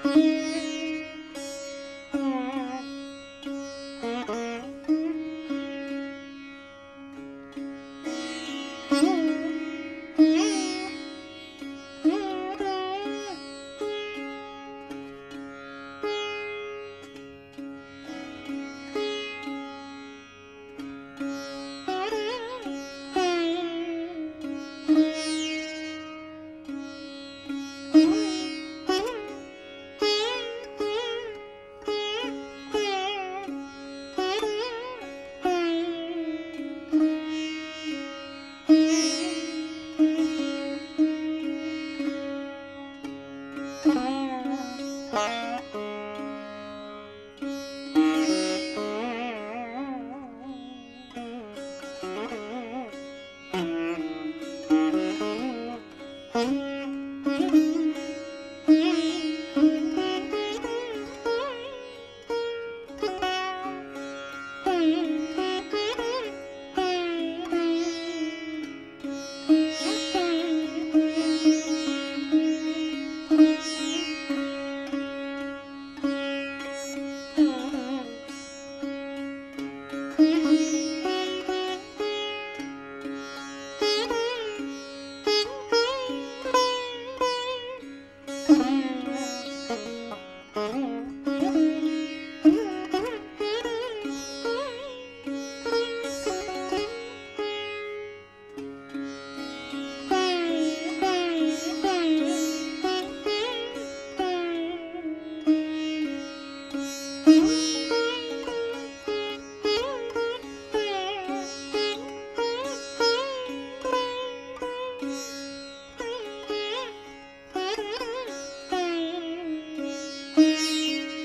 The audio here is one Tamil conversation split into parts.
Thank you.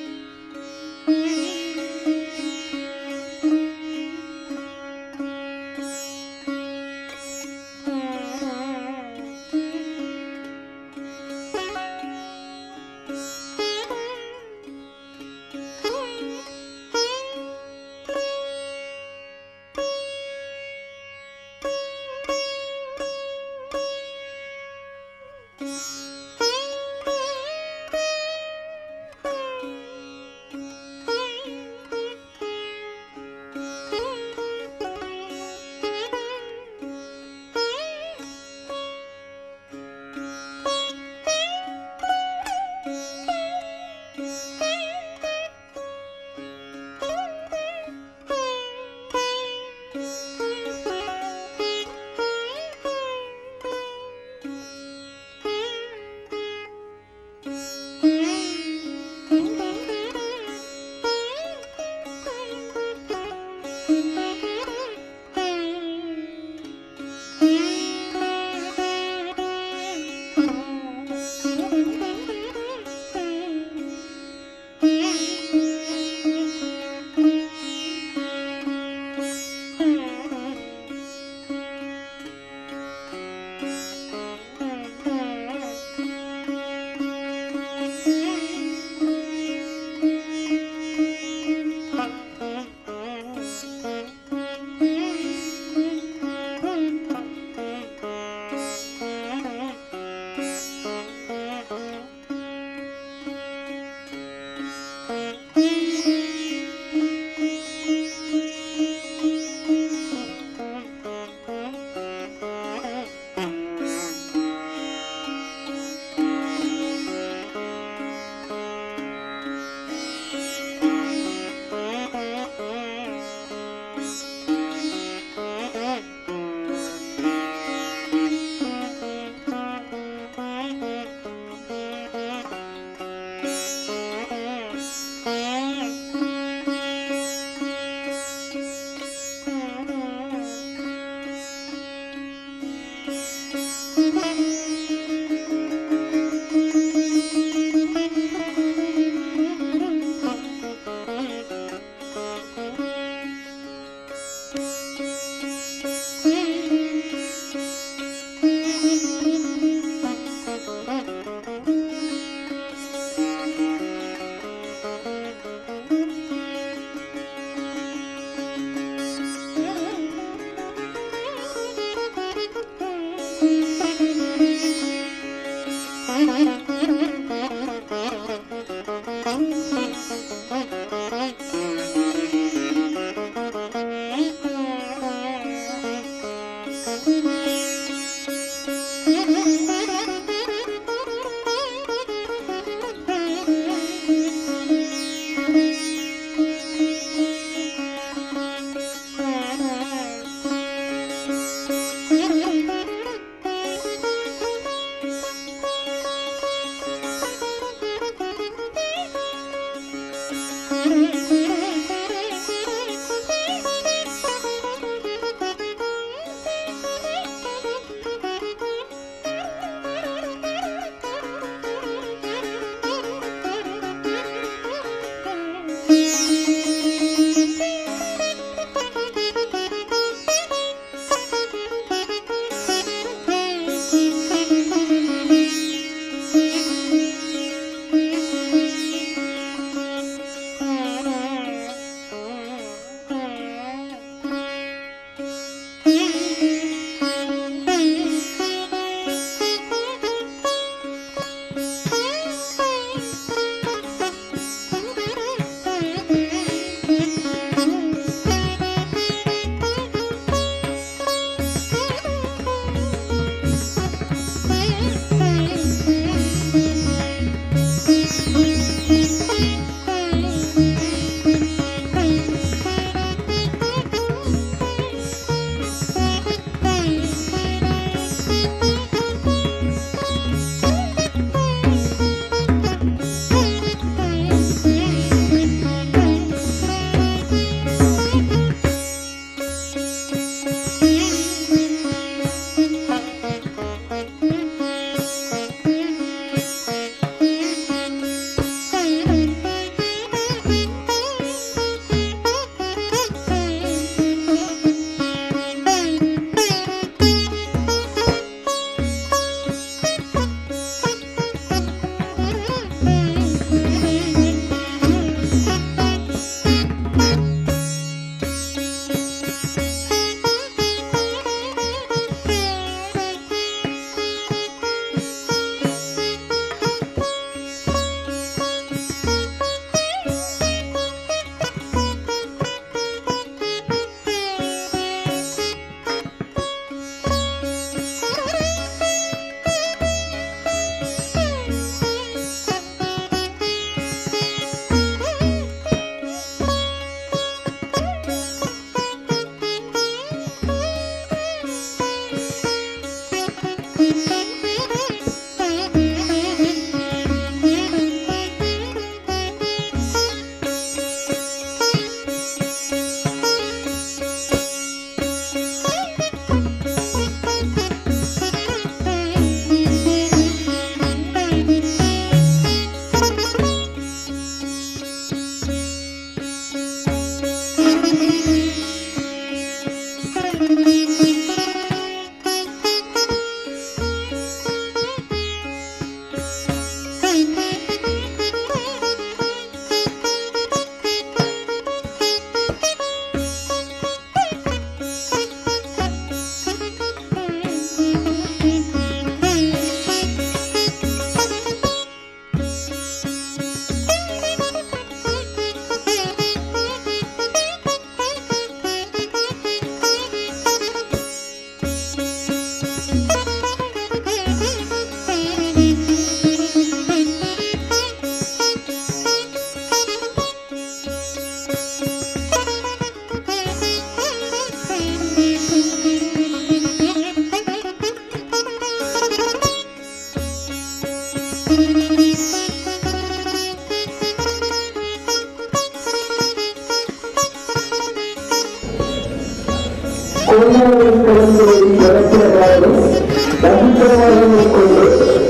கொள்ளையை கலந்துரை இறக்கிறதாலும் நம்பிக்கையாக கொண்டு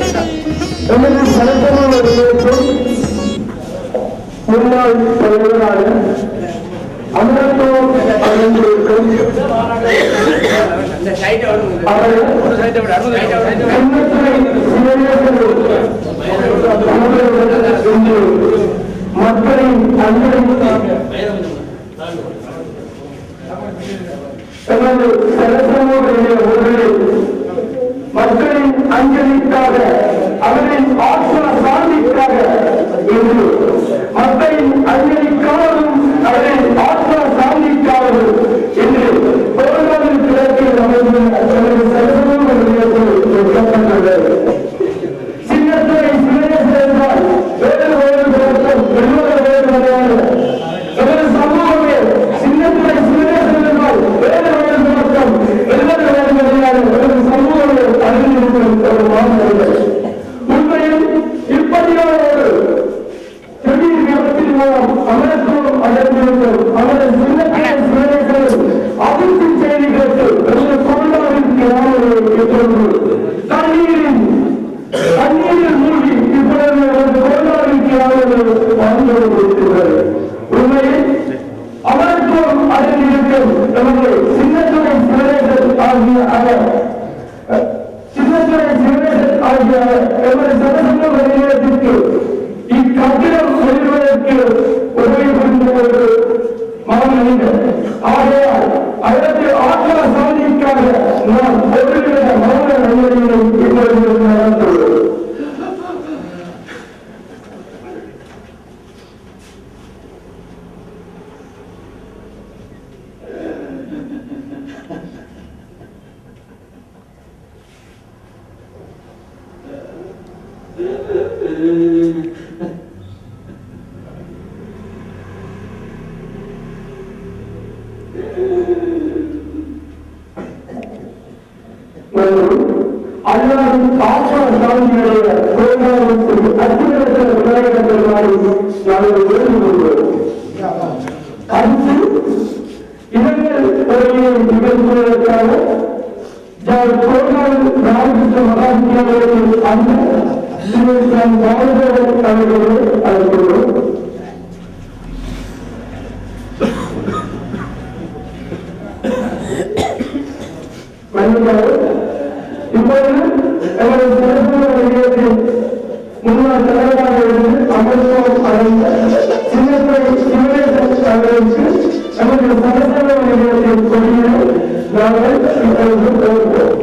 எனது சரசம வெளியேற்றும் முன்னாள் தலைவரான அமரத்தோ அணிந்திருக்கும் அவர்கள் கன்னத்துறை சிவனேசன் அவர்கள் இன்று மக்களின் அன்பளிப்பு தனது சரசமோடைய ஊர்களில் மக்களின் அஞ்சலிக்காக அவரின் ஆத்மா சாந்திக்காக இன்று மக்களின் அஞ்சலிக்காகவும் அவரின் ஆத்மா சாந்திக்காகவும் இன்று கோரமணி கிழக்கில் அமைந்துள்ள தனது சரசமோடைய வைக்கப்பட்டுள்ளது சின்னத்துறை சிவனேசன் என்றால் வேறு வேறு விளக்கம் வெள்ளுவர வேறு கிடையாது நமது சமூகமே சின்னத்துறை சிவனேசன் என்றால் வேறு வேறு விளக்கம் வெள்ளுவர வேறு கிடையாது நமது சமூகமே அறிந்திருக்கும் ஒரு மாநிலம் உண்மையில் வாழ்ந்து வாழ்ந்து கொண்டிருக்கிறது உண்மையில் அவருக்கும் அதில் இருக்கும் நமது சின்னத்துறை சிவனேசன் ஆகிய அவர் சின்னத்துறை சிவனேசன் ஆகிய எமது சமசமூக நிலையத்திற்கு இக்கட்டிடம் செல்வதற்கு உதவி புரிந்த ஒரு மாமனிதர் ஆகையால் அதற்கு ஆற்றல சாதிக்காக நாம் ஒருவித மௌன நன்மையை இப்பொழுது நடந்துள்ளோம் அல்லாவின் ஆற்றல சாதிகளுடைய கோபாலத்துக்கு அற்புதத்தில் விநாயகர் பெருமானை நாங்கள் வேண்டிக் கொள்வோம் அடுத்து இரங்கல் உரையை நிகழ்த்துவதற்காக ஜார் கோபால் ராமகிருஷ்ண மகாவித்யாலயத்தின் அந்த ஸ்ரீ பாலதேவன் அவர்களை அழைக்கிறோம் மன்னிக்கவும் இப்பொழுது எமது சிறப்பு நிலையத்தின் முன்னாள் தலைவராக இருந்து அமர்த்துவம் அடைந்த சின்னத்துறை சிவனேசன் அவர்களுக்கு எமது சமசேவ நிலையத்தின் கொடியினை நாங்கள் இப்பொழுது கோருவோம்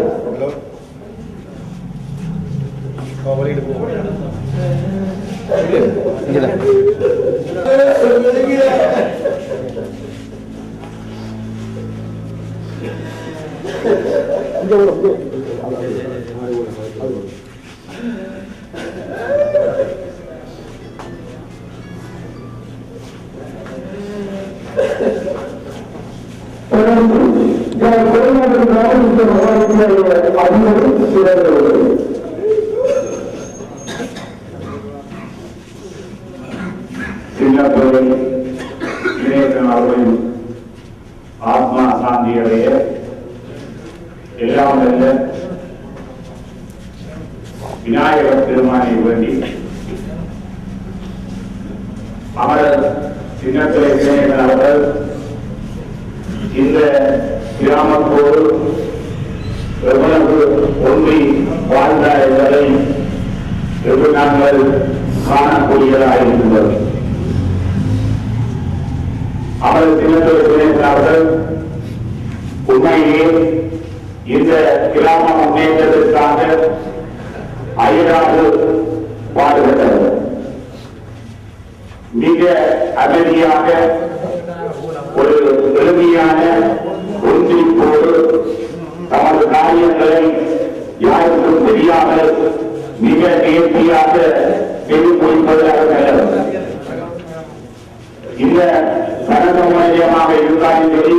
தொடர்ந்து ஜார் கோபால் ராமகிருஷ்ண மகாவித்யாலய அதிபர் சிறந்தவர்கள் சின்னத்துறை இணையத்தின் அவர்களின் ஆத்மா சாந்தியடைய எல்லாம் நல்ல விநாயகர் பெருமானை வேண்டி அமரர் சின்னத்துறை இணையத்தின் அவர்கள் இந்த கிராமத்தோடு எவ்வளவு ஒன்றி வாழ்ந்தார் என்பதை என்று நாங்கள் காணக்கூடியதாக இருக்கின்றது அவரது தினத்துறை துணைத்தார்கள் உண்மையிலே இந்த கிராம முன்னேற்றத்திற்காக அயராது பாடுபட்டவர் மிக அமைதியாக ஒரு எளிமையான ஒன்றிப்போடு தமது காரியங்களை யாருக்கும் தெரியாமல் மிக நேர்த்தியாக செய்து முடிப்பதாக நல்லவர் இந்த சனசமயமாக இருந்தாலும் சரி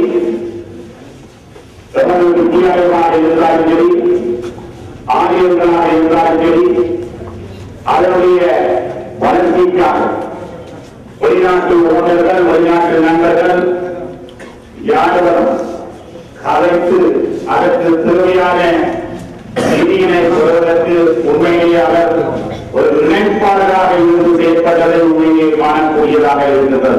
எமது வித்தியாலயமாக இருந்தாலும் சரி ஆலயங்களாக இருந்தாலும் சரி அதனுடைய வளர்ச்சிக்காக வெளிநாட்டு ஓனர்கள் வெளிநாட்டு நண்பர்கள் யாதவரும் கலைத்து அதற்கு தேவையான நிதியினை பெறுவதற்கு உண்மையிலேயே அவர் ஒரு இணைப்பாளராக இருந்து செயற்பட்டதை உண்மையிலே காணக்கூடியதாக இருந்தது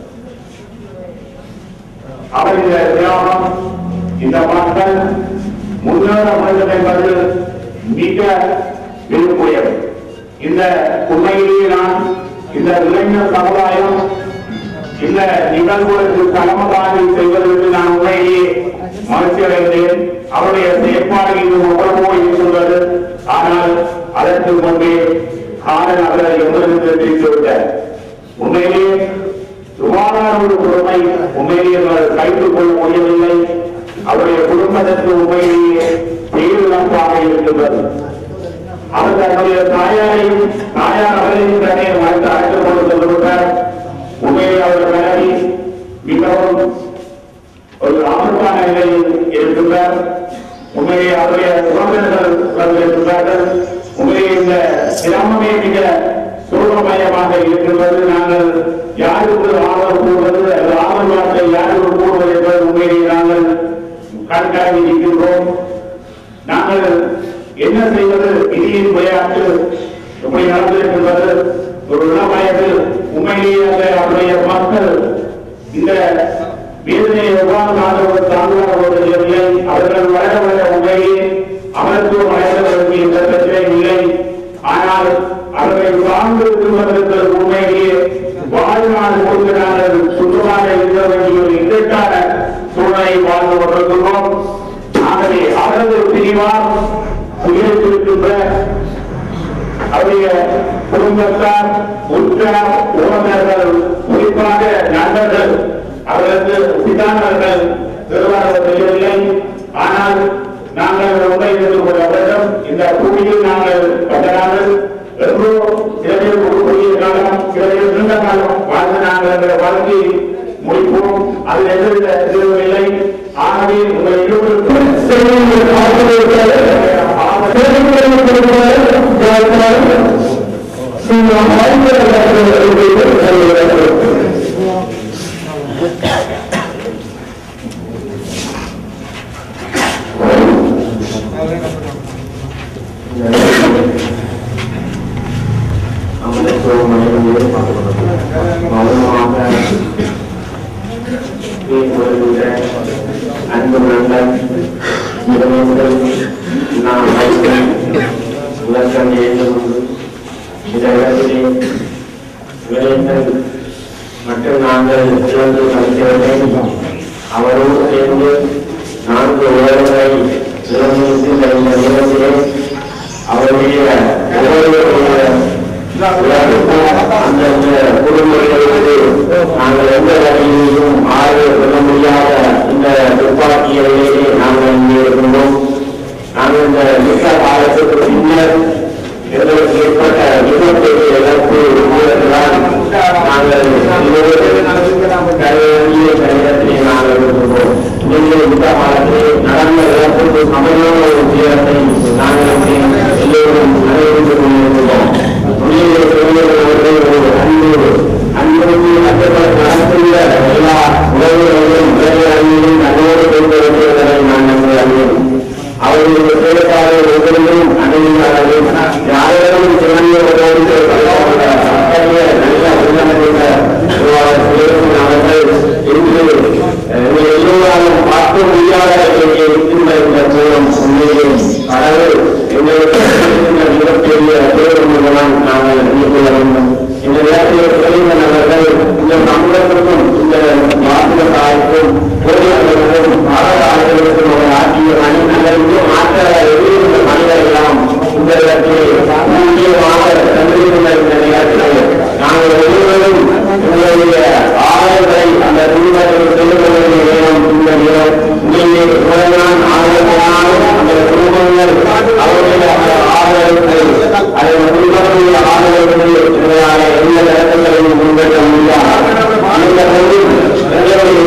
அவர் இந்த கிராமம் இந்த மக்கள் முன்னேற வேண்டும் என்பது மிக விரும்புயர் இந்த உண்மையிலேயே நான் இந்த இளைஞர் சமுதாயம் இந்த நிகழ்வுகளுக்கு தலைமதானி செய்வதற்கு நான் உண்மையிலேயே மகிழ்ச்சி அடைந்தேன் அவருடைய செயற்பாடு இது எவ்வளவோ இருக்கின்றது ஆனால் அதற்கு முன்பே காரன் அவரை எங்களுக்கு தெரிவித்துவிட்டார் உண்மையிலேயே சுகாதார ஒரு பொறுமை உண்மையிலேயே அவர் கைத்துக் கொள்ள முடியவில்லை அவருடைய குடும்பத்திற்கு உண்மையிலேயே பேரிழப்பாக இருக்கின்றது அவர் தன்னுடைய தாயாரையும் தாயார் அவரையும் தன்னை மறைத்து அழைத்துக் கொண்டு சென்றுவிட்டார் உண்மையிலே அவர் மனைவி மிகவும் ஒரு ஆபத்தான நிலையில் இருக்கின்றார் உண்மையிலே அவருடைய உறவினர்கள் வந்திருக்கிறார்கள் உண்மையிலே இந்த கிராமமே மிக சோகமயமாக இருக்கின்றது நாங்கள் யாருக்கு ஆதரவு கூறுவது அல்லது ஆதரவு வார்த்தை யாருக்கு கூறுவது என்பது உண்மையிலே நாங்கள் கண்காணி இருக்கின்றோம் நாங்கள் என்ன செய்வது விதியின் விளையாட்டு எப்படி நடந்திருக்கின்றது ஒரு இளம் வயதில் உற்ற உறவினர்கள் குறிப்பாக நண்பர்கள் அவர்களுக்கு சித்தாந்தர்கள் பெருவாக தெரியவில்லை ஆனால் நாங்கள் உண்மை இருந்து கொள்ள வேண்டும் இந்த பூமியில் நாங்கள் பட்டனார்கள் எங்கோ சில பேர் ஒரு குறுகிய காலம் சில பேர் நீண்ட காலம் வாழ்ந்து நாங்கள் எங்களை வாழ்க்கை முடிப்போம் அதில் எந்தவித எதிர்வில்லை ஆகவே உங்கள் இருவருக்கும் செய்திகள் ஆசிரியர்கள் செய்திகளை கொடுப்பவர் ஜாய்ப்பார் சில ஆய்வாளர்கள் அன்பு நண்பன் முதலமைச்சர் நான் வைத்தேன் உலகம் ஏற்றுக்கொண்டு இந்த இடத்திலே விளைத்தல் மற்றும் நாங்கள் இழந்து கழிக்கவில்லை அவரோடு சேர்ந்து நான்கு உறவுகளை இழந்து இந்த நேரத்திலே அவருடைய ஒவ்வொருவருடைய அந்தந்த குடும்பங்களுக்கு நாங்கள் எந்த வகையிலும் ஆய்வு கொள்ள முடியாத இந்த துப்பாக்கியிலேயே நாங்கள் இங்கே இருக்கின்றோம் நாங்கள் இந்த மிக காலத்துக்கு பின்னர் எங்களுக்கு ஏற்பட்ட விபத்துக்கு இழப்பு மூலத்தினால் நாங்கள் கரையிலே கணிதத்திலே நாங்கள் இருக்கின்றோம் நீங்கள் இந்த காலத்திலே நடந்த இழப்புக்கு சமமான ஒரு துயரத்தை நாங்கள் எல்லோரும் அனுபவித்துக் கொண்டிருக்கிறோம் உள்ளே பெரியவர்கள் ஒரு அன்பு அன்புக்கு கட்டுப்பட நடத்துள்ள எல்லா உறவுகளையும் உறவுகளையும் நல்லோடு கொண்டு வருவதை நான் நம்பி அறிவேன் அவர்களுடைய செயற்பாடு ஒவ்வொருவரும் அணுகிறார்கள் யாரும் சிறந்தவர்களோடு அத்தகைய நல்ல உள்ளமைந்த அவர்கள் இன்று எங்கள் எல்லோராலும் பார்க்க முடியாத நிலையை இருக்கின்ற இந்த மூலம் உண்மையிலே கடவுள் எங்களுக்கு இருக்கின்ற மிகப்பெரிய தேர்வு மூலம் நாங்கள் எண்ணிக்கொள்ள வேண்டும் இந்த நேரத்தில் இளைஞர் அவர்கள் இந்த சமூகத்திற்கும் இந்த வாசக தாய்க்கும் பொதுமக்களுக்கும் பாடசாலைகளுக்கும் அவர் ஆற்றிய பணி நல்லது மாற்ற எழுதியிருந்த பணிகள் எல்லாம் இந்த இடத்திலே முக்கியமாக தந்திருக்கின்ற இந்த நேரத்திலே நாங்கள் ஒவ்வொருவரும் உங்களுடைய ஆதரவை அந்த குடும்பத்தில் தெரிந்து கொள்ள நேரம் இந்த நேரம் உண்மையிலே உலகான் ஆதரவானாலும் அந்த குடும்பங்கள் அவருடைய அந்த ஆதரவுகளை அதை குடும்பங்களுடைய ஆதரவுகளை எங்களால் எந்த நேரத்திலையும் முன்வைக்க முடியாது இந்த போது எங்களுடைய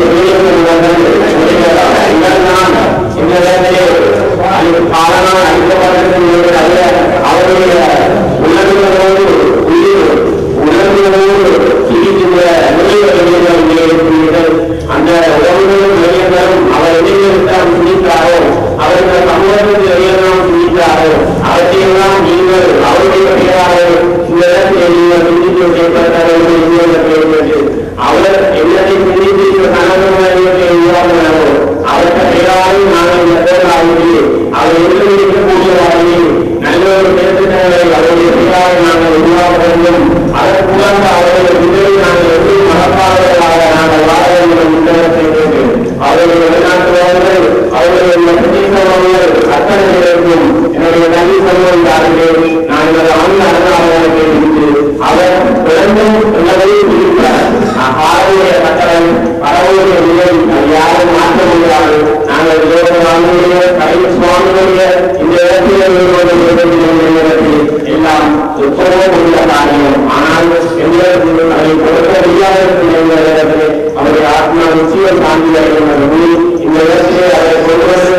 பெரியவர்கள் எங்கள்தான் இந்த நேரத்திலே அது காலனால் அளிக்கப்பட்டிருக்கிறது அல்ல அவருடைய உணர்வுகளோடு உயிர் உணர்வுகளோடு இருக்கின்ற நிலைகள் இங்கே இருக்கிறீர்கள் அந்த உறவுகளும் இளைஞர்களும் அவர் இளைஞர்தான் சிந்தித்தாரோ அவர்கள் சமூகத்தில் இளைஞர்களும் சிந்தித்தாரோ அவற்றையெல்லாம் நீங்கள் அவருடைய பெயராக இந்த இடத்திலே நீங்கள் சிந்தித்து கேட்கிறார்கள் என்று அவர் என்னத்தை சிந்தித்து கனகமாக உருவாக்கினாரோ அவருக்கு பெயராலும் நாங்கள் இந்த பேராகி அவர் எழுதி இருக்கக்கூடியவாறு நல்ல ஒரு பேசுகிறவரை அவருடைய பெயராக நாங்கள் உருவாக்க வேண்டும் அதற்குள்ளாக அவருடைய விதையை நாங்கள் எப்படி மகப்பாளர்களாக நாங்கள் வாழ வேண்டும் உத்தரவு வேண்டும் அவருடைய வெளிநாட்டுவார்கள் அவருடைய பிரதேசவார்கள் அத்தனை பேருக்கும் என்னுடைய நன்றி சொல்வதை தாருங்கள் நான் எனது ஆண்டு அனுதாபத்தை இருந்து அவர் பிறந்து உள்ளதை இருக்கிறார் ஆளுடைய கட்டளை பரவுடைய நிலை அது யாரும் மாற்ற முடியாது நாங்கள் யோகவானுடைய கலை சுவாமிகளுடைய இந்த இடத்தில் இடத்தில் எல்லாம் எப்போதும் உள்ள காரியம் ஆனால் எங்களுக்கு அதை கொடுக்க முடியாத இந்த இடத்தில் அவருடைய ஆத்மா நிச்சயம் சாந்தி அடைகிறது இந்த இடத்திலே அதை கொள்வது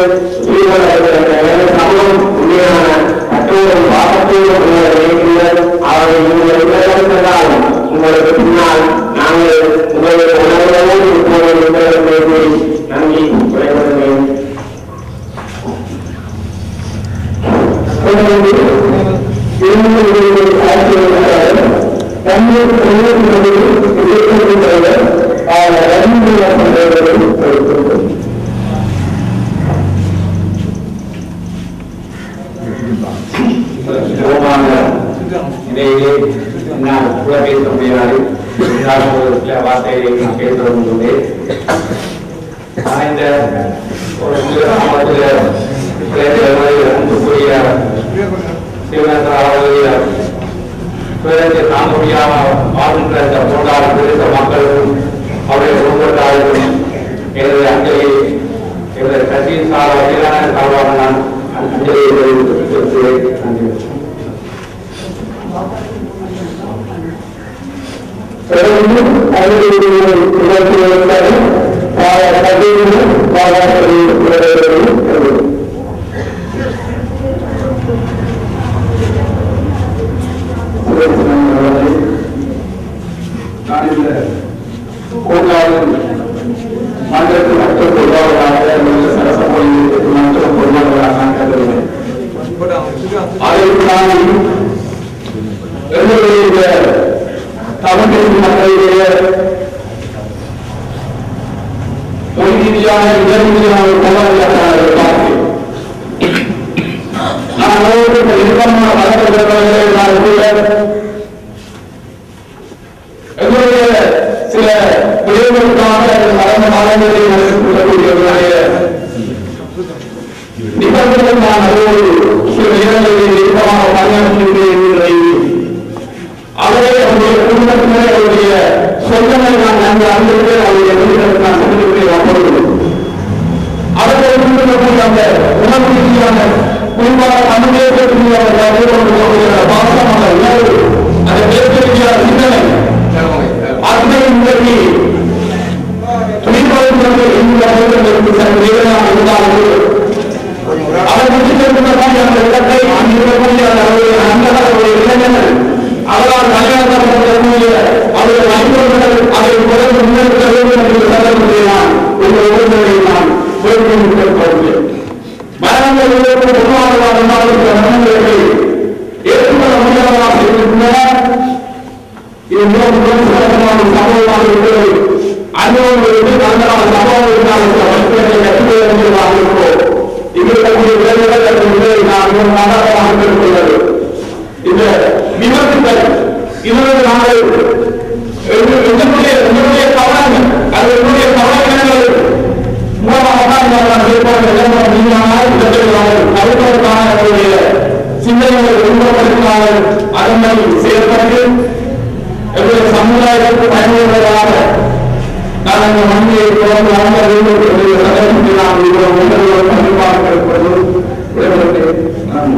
சமூகம் உண்மையான கட்டோரும் பாகத்தோடும் நினைக்கிறார் அவரை நீங்கள் உணர்ந்தால் உங்களுக்கு பின்னால் நாங்கள் உங்களுடைய உணர்வோடு இப்போது உங்களை கூறி நன்றி விடைபெறுகிறேன் சுலபமான நிலையிலே நான் கூட பேச முடியாது இருந்தாலும் ஒரு சில வார்த்தைகளை நான் பேச விரும்புகிறேன் நான் இந்த ஒரு சில சமூகத்தில் அன்புக்குரிய சிவனந்தர் அவர்களுடைய பிறகு தாங்க முடியாமல் வாழ்கின்ற இந்த போராட பிரதேச மக்களுக்கும் அவருடைய குடும்பத்தாருக்கும் எனது அஞ்சலி எனது கட்சியின் சார்பாக வகையிலான சார்பாக நான் அஞ்சலியை தெரிவித்துக் நன்றி தொடர்ந்து அவர்களுடைய இலக்கியங்களுக்காக பல கதைகளும் பாராட்டுகளும் நான் இந்த கூட்டாளர் மன்றத்தில் மக்கள் பொருளாதார சரச மொழியில் மக்கள் பொருளாதார நான் கருதுகிறேன் அதை தாண்டி எங்களுடைய தமிழ் மக்களுடைய மொழி ரீதியான இதன் ரீதியான ஒரு போராட்டத்தை நான் பார்க்கிறேன் நான் ஒரு இன்பமான வழக்கறிஞர்களை நான் கூட எங்களுடைய சில விளைவுகளுக்காக மரண காலங்களில் சொல்லக்கூடியவர்களுடைய நிபந்தனை நான் அதோடு சில நேரங்களில் நெருக்கமாக பணியாற்றுகிறேன் என்பதை அவரை அவருடைய குடும்பத்தினர் அவருடைய சொந்தங்களை நான் நன்கு அறிந்திருக்கிறேன் அவருடைய வெளியிடத்தில் நான் சென்றிருக்கிறேன் அப்பொழுது அவர்கள் கொண்டிருக்கக்கூடிய அந்த உணவு ரீதியான குறிப்பாக தமிழகத்திற்கு அவர் பாசமான உணவு அந்த தேசிய ரீதியான சிந்தனை அத்தனை இன்றைக்கு துணிப்பாளர்களுக்கு இந்த அவர்களுக்கு சற்று வேதனையாக இருந்தாலும் அவர் முடித்திருக்கக்கூடிய அந்த இடத்தை அங்கு இருக்கக்கூடிய அவருடைய அந்தகளுடைய இளைஞர்கள் அவரால் கல்யாணத்தப்படக்கூடிய அவருடைய வைபவங்கள் அதை தொடர்ந்து முன்னெடுக்க வேண்டும் என்று சந்தர்ப்பத்தை நான் இந்த உறுதியை நான் வேண்டுகொள்கிறேன் மரணங்கள் உயர்வு பொதுவாக மரணங்களை ஏற்றுக்கொள்ள முடியாததாக இருக்கின்றன இது மிகவும் விமர்சனமான ஒரு சம்பவமாக இருக்கிறது அனுபவங்களுக்கு நல்ல சம்பவம் இருந்தாலும் மனிதர்களை கற்றுக்கொள்ள வேண்டியதாக இருக்கிறோம் இங்கு இருக்கக்கூடிய விளைவுகள் அந்த நிலையை நான் மிகவும் ஆதாரமாக பெற்றுக்கொள்வது இந்த விமர்சனங்கள் இதற்கு நாங்கள் எங்க- எங்களுடைய எங்களுடைய கவனங்கள் அது என்னுடைய கவனங்கள் மூலமாக தான் நான் ஏற்பாடு இளைஞர் மீதான இடத்திலான தவிர்ப்பதற்கான என்னுடைய சிந்தனைகளை உருவப்படுத்தினால அதனை செயல்பட்டு எங்களுடைய சமுதாயத்திற்கு பயனுள்ளதாக நான் அந்த மண்ணியை தொடர்ந்து வாழ்ந்த வேண்டும் என்று சட்டத்தில் நாம் இவ்வளவு உணர்வுகள் கண்டிப்பாக இருப்பது விடைபெறுகிறேன். நன்றி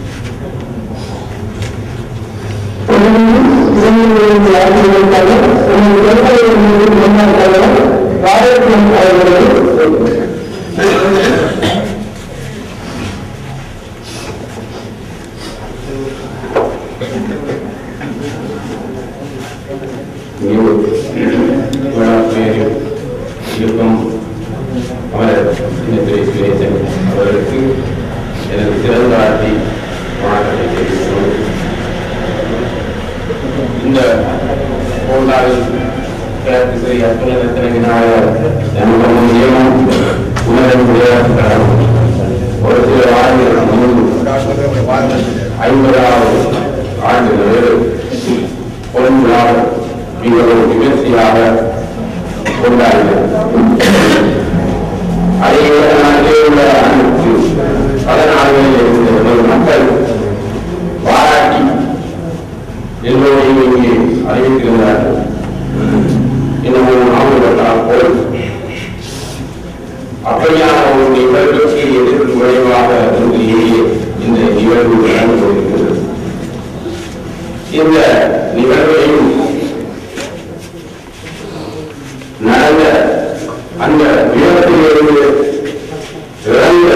இருக்கும் அவர் இனத்துறை சுரேசன் அவர்களுக்கு எனது சிறந்த ஆட்சி வணக்கத்தை தெரிவிக்கிறோம் இந்த போராளில் கிழக்கு ஸ்ரீ அத்துலரத்தின விநாயகர் நமக்கு நியமம் உணரக்கூடிய ஒரு சில ஆண்டுகள் முன்பு ஐம்பதாவது ஆண்டு நிறைவு பொருளாக மிகவும் விமர்சையாக கொண்டாடினர் அதே நாட்டிலே உள்ள அனைத்து பல நாடுகளில் இருந்த ஒரு மக்கள் பாராட்டி எல்லோரையும் இங்கே அறிவித்திருந்தார்கள் இன்னும் ஒரு நாவல் போல் அப்படியான ஒரு நிகழ்வுக்கு எதிர்ப்பு விளைவாக உண்மையிலேயே இந்த நிகழ்வு நடந்து கொண்டிருக்கிறது இந்த நிகழ்வையும் நடந்த அந்த விபத்திலிருந்து இறந்த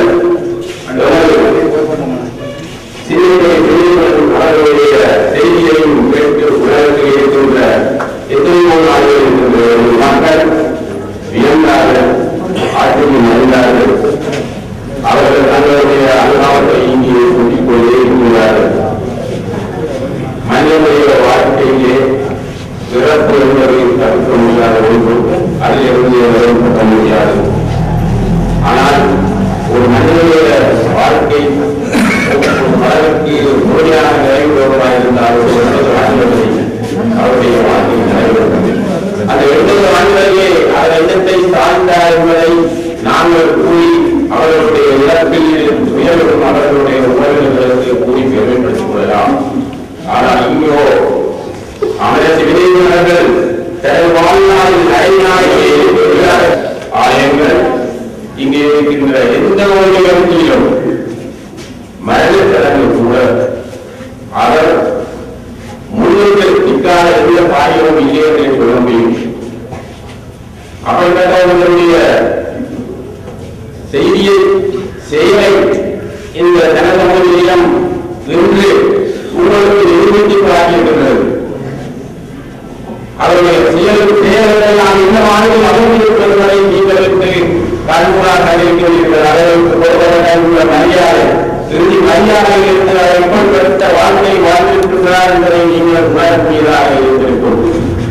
சிறிய வெளிவரும் அவர்களுடைய செய்தியையும் கேட்டு உலகத்தில் இருக்கின்ற எத்தனையோ நாடுகள் இருக்கின்ற ஒரு மக்கள் வியந்தார்கள் ஆட்சியும் அறிந்தார்கள் அவர்கள் தங்களுடைய அனுபவத்தை இங்கே கூட்டிக் கொண்டே இருக்கிறார்கள் மனிதனுடைய வாழ்க்கையிலே சிறப்பு என்பதை தடுக்க முடியாத ஒன்று அதிலிருந்து எவரும் கட்ட முடியாது ஆனால் ஒரு மனிதனுடைய வாழ்க்கை வளர்ச்சி முழுமையான நிறைவுள்ளவராக இருந்தால் ஒரு எண்பது ஆண்டுகளை அவருடைய வாழ்க்கை நிறைவேறுகிறது அந்த எண்பது ஆண்டுகளிலே அவர் எண்ணத்தை சார்ந்தார் என்பதை நாங்கள் கூறி அவர்களுடைய இலக்கில் உயர்வும் அவர்களுடைய உறவினர்களுக்கு கூறி பெருமைப்படுத்திக் கொள்ளலாம் ஆனால் இங்கோ வாழ்நாளில் நடைநாளிலே ஆலயங்கள் இங்கே இருக்கின்ற எந்த ஒரு நிகழ்ச்சியிலும் மரணச்சடங்கு கூட அவர் முன்னிற்கு நிற்காத எந்த காரியமும் இல்லை என்று சொல்ல முடியும் அப்படிப்பட்டவர்களுடைய செய்தியை செய்வை இந்த ஜனசமூகம் இன்று உங்களுக்கு நிரூபித்து காட்டியிருக்கிறது அவருடைய செயல் செயல்களை நாம் இந்த மாதிரி அமைந்திருப்பதை நீங்களுக்கு கண்கூடாக கண்டிருக்கிறீர்கள் அவர்களுக்கு கொடுக்கப்பட்ட மரியாதை இறுதி மரியாதையில் இருந்து அவர் எப்படிப்பட்ட வாழ்க்கை வாழ்ந்திருக்கிறார் என்பதை நீங்கள் உணரக்கூடியதாக இருந்திருக்கும்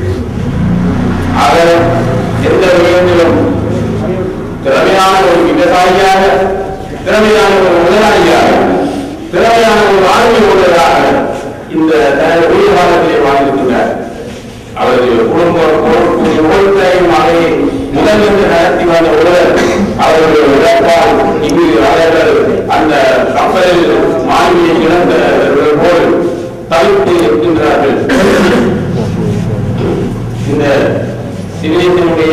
அவர் எந்த விதத்திலும் திறமையான ஒரு விவசாயியாக திறமையான ஒரு முதலாளியாக திறமையான ஒரு ஆளுமை உள்ளதாக இந்த தனது உயிர் காலத்திலே வாழ்ந்திருக்கிறார் அவருடைய குடும்பம் ஒவ்வொருத்தரையும் அதை முதலிருந்து நடத்தி வந்த ஒருவர் அவருடைய உழைப்பால் இங்கு அவர்கள் அந்த கப்பலில் மாண்பியை இழந்தவர்கள் போல் தவிர்த்து இருக்கின்றார்கள் இந்த சிவிலியத்தினுடைய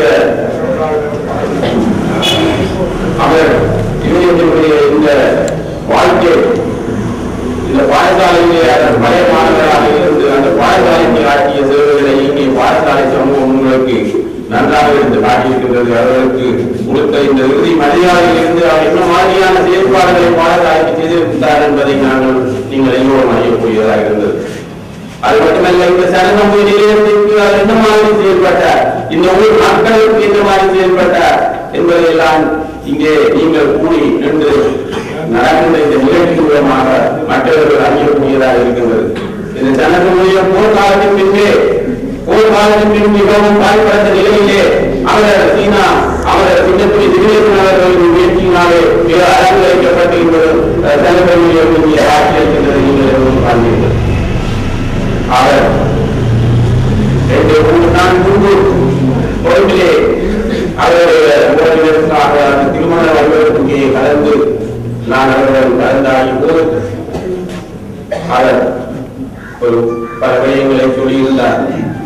அவர் சிவிலியத்தினுடைய இந்த வாழ்க்கை இந்த பாடசாலையிலே அதன் பழைய மாணவராக இருந்து அந்த பாடசாலைக்கு ஆற்றிய சேவைகளை இங்கே பாடசாலை சமூகம் உங்களுக்கு நன்றாக இருந்து காட்டியிருக்கின்றது அவர்களுக்கு கொடுத்த இந்த இறுதி மரியாதையில் இருந்து அவர் என்ன மாதிரியான செயற்பாடுகளை பாடசாலைக்கு செய்திருந்தார் என்பதை நாங்கள் நீங்கள் எல்லோரும் அறியக்கூடியதாக இருந்தது அது மட்டுமல்ல இந்த சரணம் நிலையத்திற்கு அவர் என்ன மாதிரி செயல்பட்டார் இந்த ஊர் மக்களுக்கு என்ன மாதிரி செயல்பட்டார் என்பதையெல்லாம் இங்கே நீங்கள் கூடி நின்று நடக்கின்ற இந்த நிகழ்ச்சி மூலமாக மற்றவர்கள் அறியக்கூடியதாக இருக்கின்றது இந்த சனகமுடைய போர்க்காலத்தின் பின்பே போர்க்காலத்தின் பின் மிகவும் பாதிப்படைந்த நிலையிலே அவர் சீனா அவர் சின்னத்துறை திடீரென அவர்களின் முயற்சியினாலே மிக அலங்கரிக்கப்பட்டு இன்று சனகமுடைய ஆட்சி இருக்கின்றது நீங்கள் எல்லோரும் காண்பீர்கள் அவர் ரெண்டு மூன்று நாள் முன்பு கோயிலே அவருடைய உறவினருக்காக அந்த திருமண வைபவத்துக்கு கலந்து நான் அவருடன் கலந்தாடி போது அவர் ஒரு பல விடயங்களை சொல்லியிருந்தார்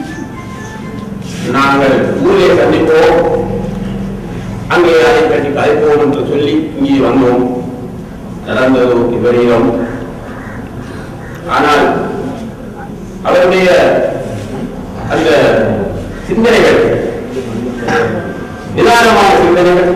நாங்கள் ஊரிலே சந்திப்போம் அங்கே அதை பற்றி கதைப்போம் என்று சொல்லி இங்கே வந்தோம் நடந்தது இவரையும் ஆனால் அவருடைய அந்த சிந்தனைகள் நிதானமான சிந்தனைகள்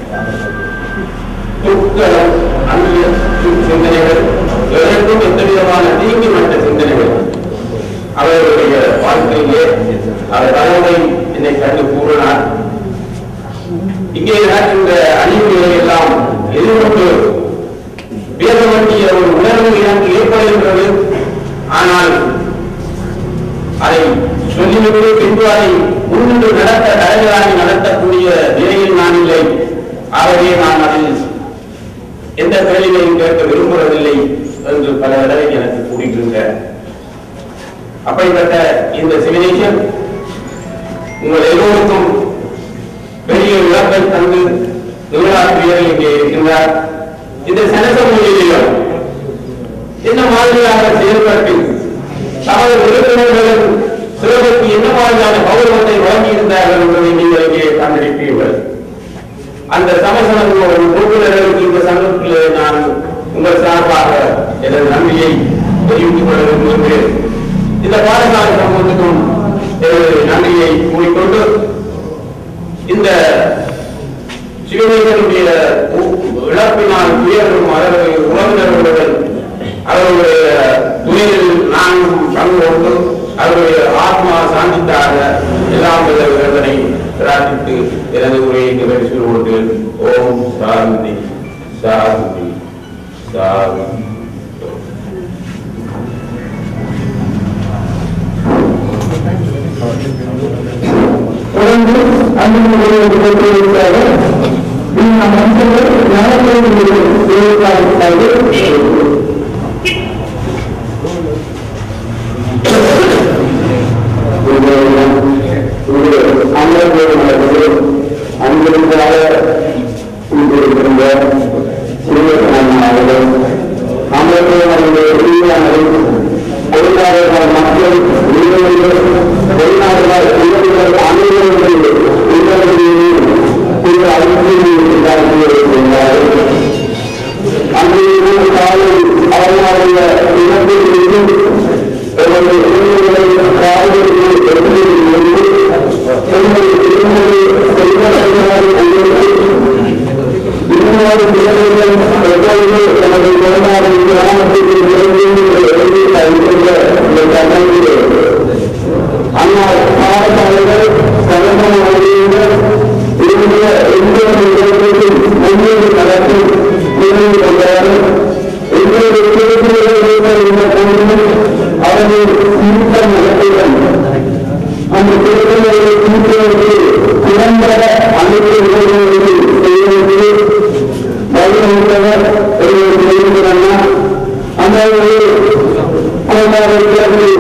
துக்கடம் அந்த சிந்தனைகள் எதற்கும் எந்த விதமான தீங்கு மற்ற சிந்தனைகள் அவர்களுடைய வாழ்க்கையிலே அவர் தலைமை என்னை கண்டு கூறினார் இங்கே நடக்கின்ற அழிவுகளை எல்லாம் எதிர்கொண்டு பேச வேண்டிய ஒரு உணர்வு எனக்கு ஏற்படுகின்றது ஆனால் அதை சொல்லிவிட்டு பின்பு அதை முன்னின்று நடத்த தலைவராகி நடத்தக்கூடிய நிலையில் நான் இல்லை ஆகவே நான் அதில் எந்த கேள்வியையும் கேட்க விரும்புவதில்லை என்று பல தடவை எனக்கு கூறியிருந்த அப்படிப்பட்ட இந்த சிவிலேஷன் உங்கள் எல்லோருக்கும் பெரிய இழப்பை தந்து நிகழாசிரியர் இங்கே இருக்கின்றார் இந்த சனச மொழியிலும் என்ன மாதிரியாக செயல்பட்டு தமது உறுப்பினர்கள் சிலருக்கு என்ன மாதிரியான கௌரவத்தை வழங்கியிருந்தார்கள் என்பதை நீங்கள் இங்கே கண்டிருப்பீர்கள் அந்த சமசனங்கள் ஒரு உறுப்பினர்களுக்கு இந்த சங்கத்திலே நான் உங்கள் சார்பாக எனது நன்றியை தெரிவித்துக் கொள்ள விரும்புகின்றேன் இந்த பாடசாலை சமூகத்துக்கும் எனது நன்றியை கூறிக்கொண்டு இந்த சிவனேசனுடைய இழப்பினால் துயரும் அவருடைய உறவினர்களுடன் அவருடைய துயரில் நான் பங்கு கொண்டு அவருடைய ஆத்மா சாந்தித்தாக எல்லாம் இதனை பிரார்த்தித்து எனது உரையை நிறைவு கொண்டு ஓம் சாந்தி சாந்தி சாந்தி தொடர்ந்து அன்புடைய கொடுத்திருக்கிறார் இந்த மனிதர்கள் ஞானத்தை அங்கிருந்தாக இருக்கின்ற அவர்கள் அமெரிக்காவுடைய தொழிலாளர்கள் மக்கள் வெளிநாடுகள் வெளிநாடுகள் அனைவரும் ஆனால் பாடசாலைகள் சமூக வழிகள் இருந்த எந்த ஒரு இடத்திலும் முன்னேறி நடத்தி நிறுவி கொண்டார்கள் எங்களது திருப்பதிகள் இந்த போதிலும் அவர்கள் சீர்த்த நடத்துடன் அந்த திருப்பதிகளை தீர்ப்பதற்கு திறம்பட அமைப்பு செய்வதற்கு வழிவகுத்தவர் ஒருவர் செய்கிறார் அந்த ஒரு கோட்டாளர்களுக்கு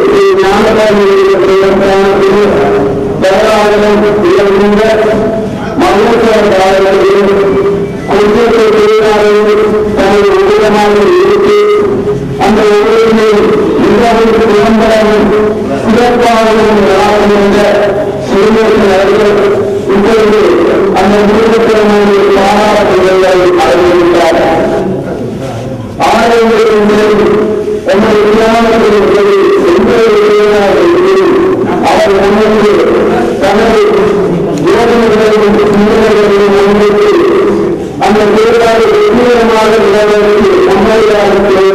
அந்த ஒவ்வொருமே நிர்வாகத்துக்கு நிரந்தரம் சிறப்பாக என்ற சிறுவர்கள் அவர்கள் இப்பொழுது அந்த நிறுவனத்திற்கான பாராட்டுகளை அறிவித்தார்கள் ஆலயங்களில் நம்முடைய கிராமத்தில் உள்ளது எந்த ஒரு இளைஞராக இருக்கிறது, அவர் நமக்கு தனது யோசனைகளையும் சிந்தனைகளையும் முன்வைத்து அந்த தேர்தலை வெற்றிகரமாக நிறைவேற்றி நம்மையாக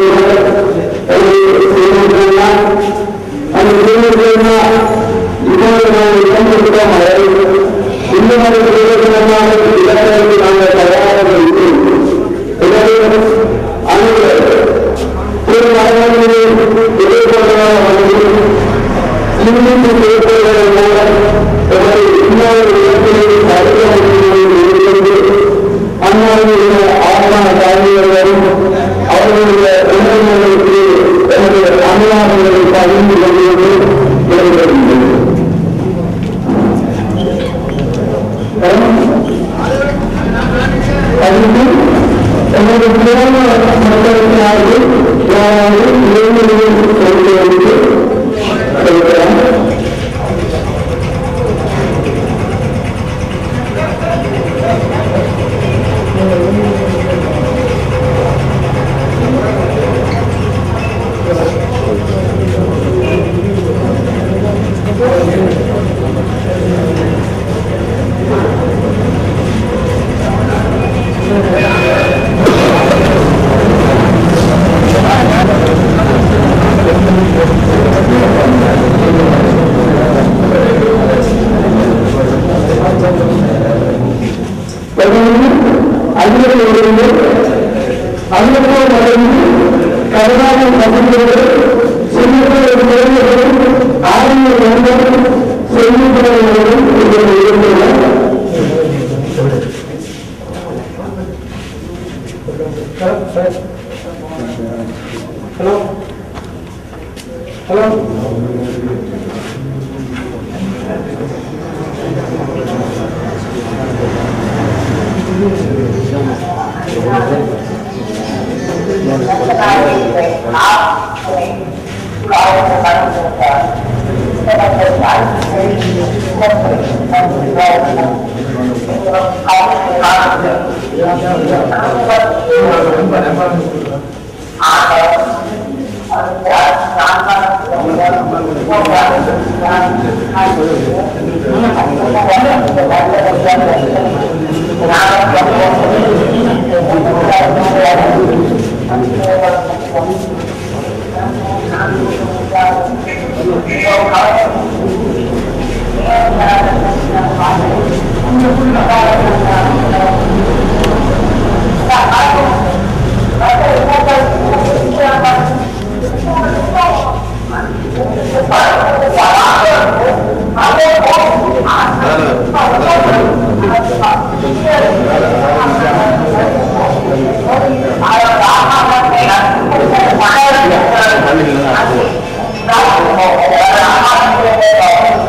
செய்திருக்கிறார் அந்த செய்திருக்கிறார் இப்போது நாம் இழந்திருக்கிறோம் அதை இந்த மாதிரி பிரயோஜனமாக இலக்கணத்தை நாங்கள் தயாராக இருக்கிறோம் எனவே அந்த ஒரு மரங்களிலே எதிர்கொள்ளலாம் வந்து சிந்தித்து செயல்படுவதன் மூலம் எமது இன்னொரு இடத்திலே தடுக்க முடியும் இருக்கிறது அந்நாளில் ஆத்மா தாழ்ந்தவர்களும் அவர்களுடைய உணர்வுகளுக்கு எனது அனுதாபங்களை பகிர்ந்து கொள்வது விரும்புகின்றது அதுக்கு எனது கிராம மக்களுக்காக யாராவது இளைஞர்கள் சொல்லுவதற்கு சொல்கிறேன் அதிலிருந்து அதிலிருந்து நடந்து கருணாவின் பகுதியோடு சின்னத்தில் குழந்தைகளும் ஆரிய நண்பரும் செய்திகளும் இதில் இருந்துள்ளனர் ஹலோ ஹலோ மண்ணில்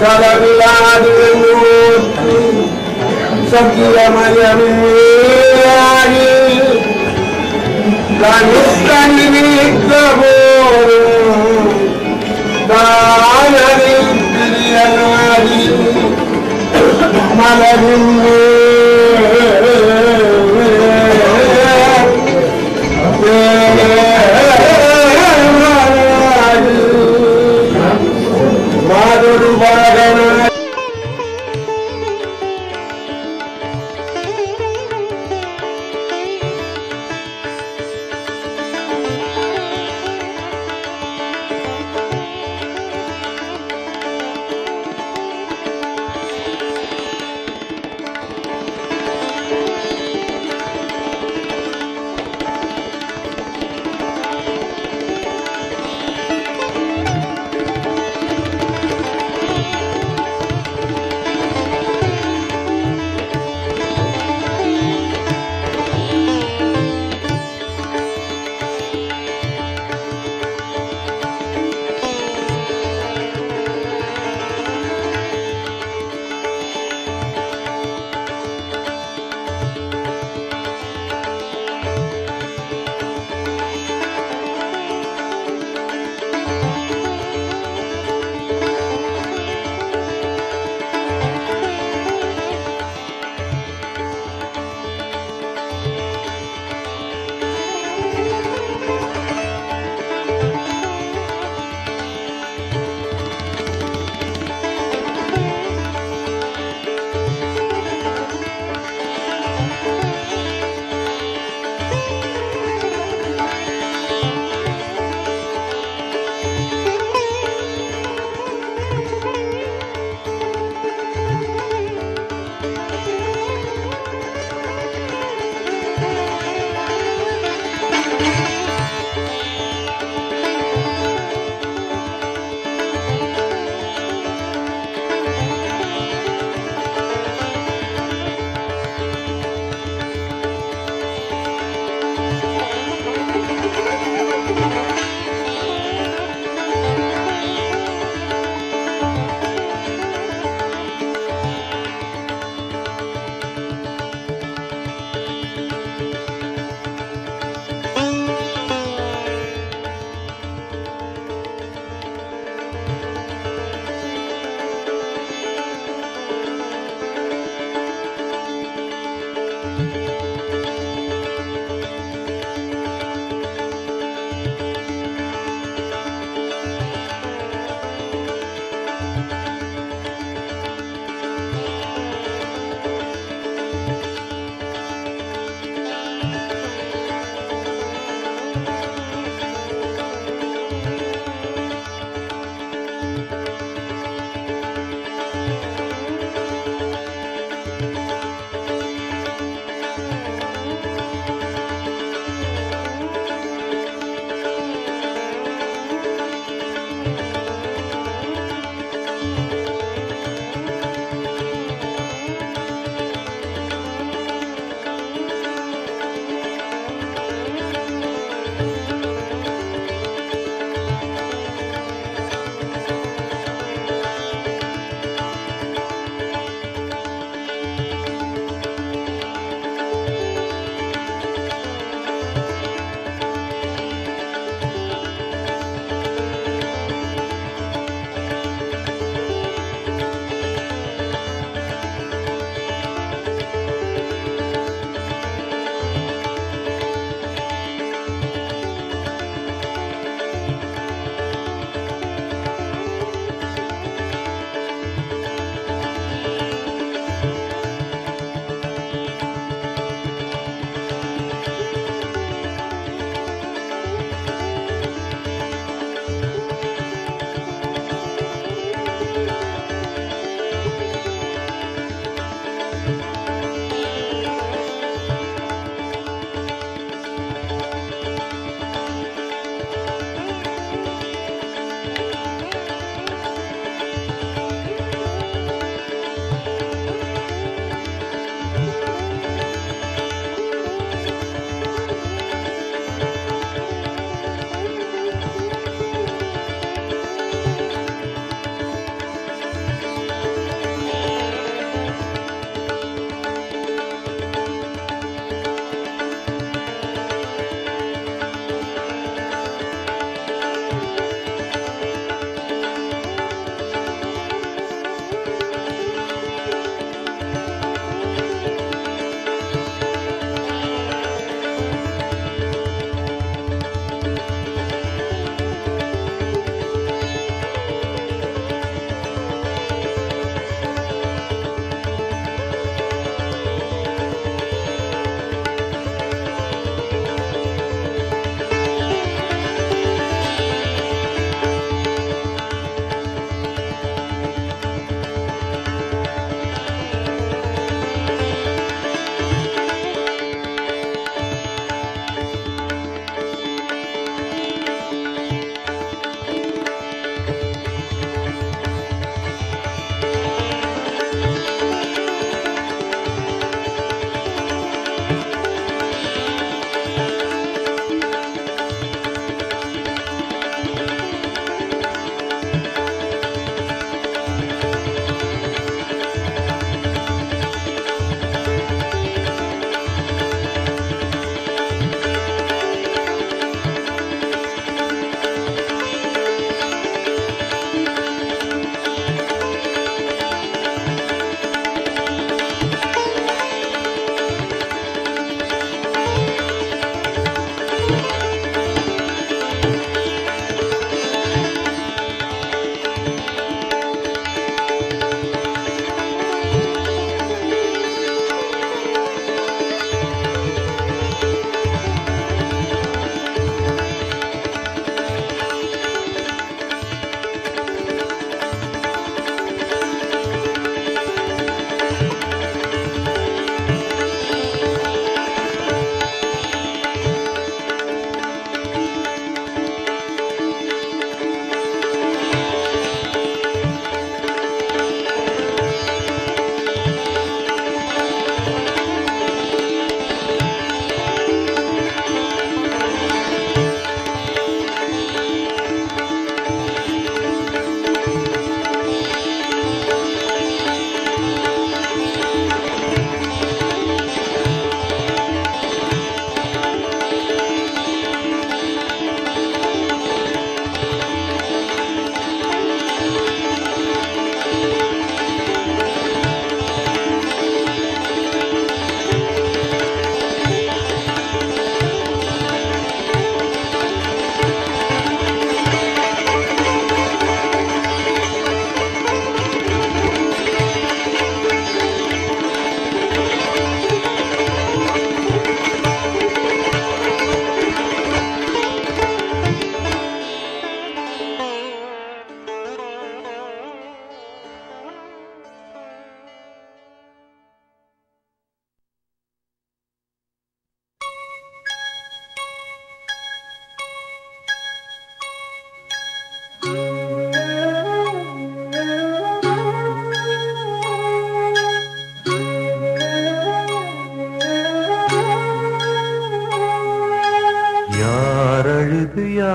சலவிலாது சத்தியமயமேயாகி கணித்தனி நீக்க போரும் தானதில் பிரியனாகி மலரின் மாதொரு பரகனாய்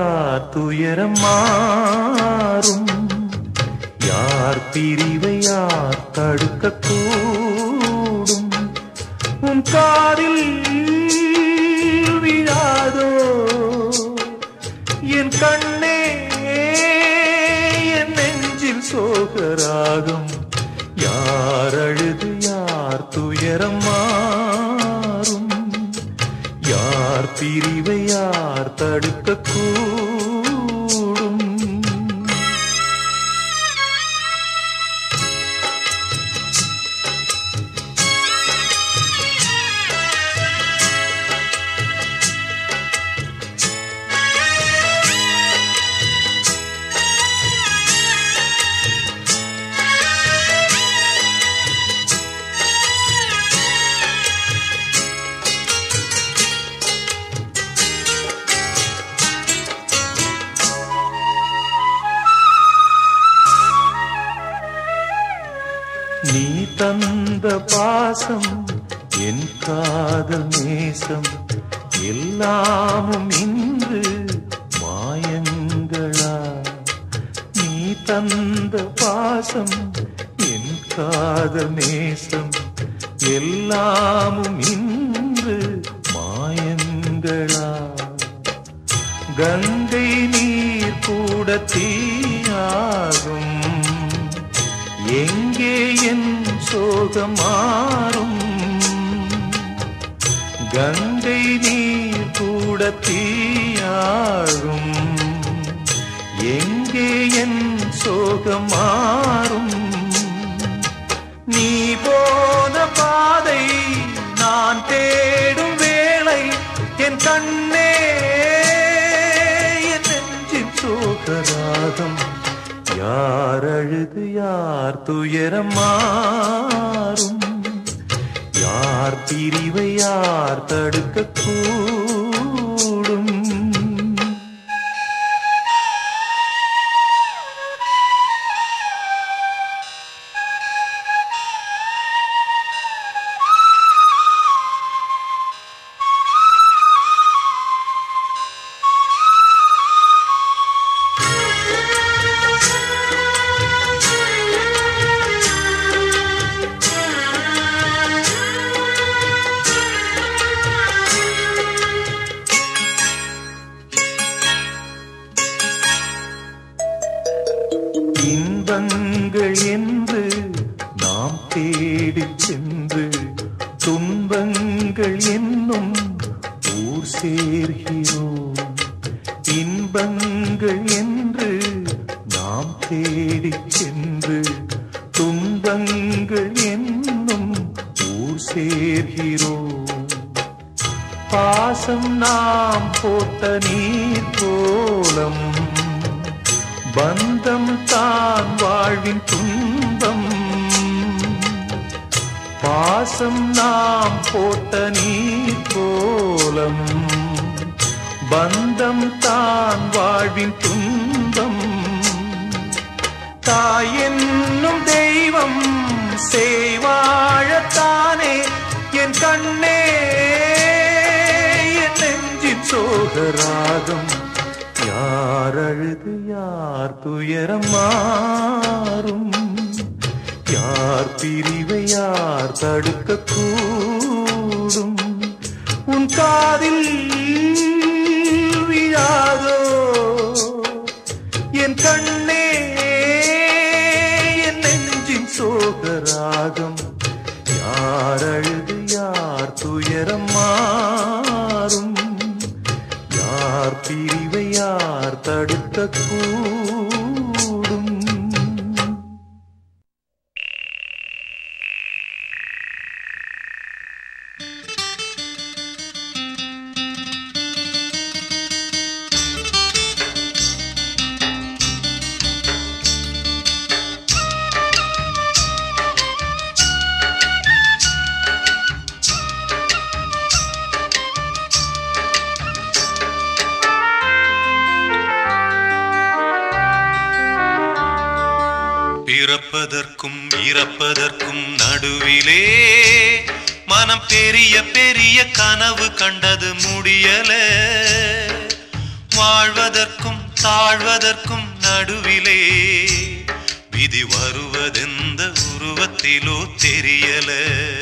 யார் துயரம் மாறும் யார் பிரிவை யார் தடுக்க கூடும் உன் காதில் விழாதோ என் கண்ணே என் நெஞ்சில் சோகராகும் யார் அழுது யார் துயரம் மாறும் யார் பிரிவை யார் தடுக்க கூடும் நீ தந்த பாசம் என் காதல் நேசம் எல்லாமும் இன்று மாயங்களா நீ தந்த பாசம் என் காதல் நேசம் எல்லாமும் இன்று மாயங்களா கங்கை நீர் கூட தீயாகும் எங்கே என் சோகம் மாறும் கங்கை நீர் கூட தீயாகும் எங்கே என் சோகம் மாறும் நீ போன பாதை நான் தேடும் வேளை என் கண்ணே என் நெஞ்சின் சோகராகம் யார் அழுது யார் துயரம் மாறும் யார் பிரிவை யார் தடுக்க கூடும் இன்பங்கள் என்று நாம் தேடிச் சென்று துன்பங்கள் என்னும் ஊர் சேர்கிறோம் இன்பங்கள் என்று நாம் தேடிச் சென்று துன்பங்கள் என்னும் ஊர் சேர்கிறோம் பாசம் நாம் போட்ட நீர் கோலம் பந்தம் தான் வாழ்வின் துன்பம் பாசம் நாம் போட்ட நீர் கோலம் பந்தம் தான் வாழ்வின் துன்பம் தாய் என்னும் தெய்வம் செய்வாழத்தானே என் கண்ணே என் நெஞ்சின் சோகராகம் யார் அழுது யார் துயரம் மாறும் யார் பிரிவை யார் தடுக்க கூடும் உன் காதில் விழாதோ என் கண்ணே என் நெஞ்சின் சோகராகம் யார் அழுது யார் துயரம் மாறும் யார் பிரிவை யார் தடுக்க கூடும் பிறப்பதற்கும் இறப்பதற்கும் நடுவிலே மனம் பெரிய பெரிய கனவு கண்டது முடியல வாழ்வதற்கும் தாழ்வதற்கும் நடுவிலே விதி வருவதெந்த உருவத்திலோ தெரியல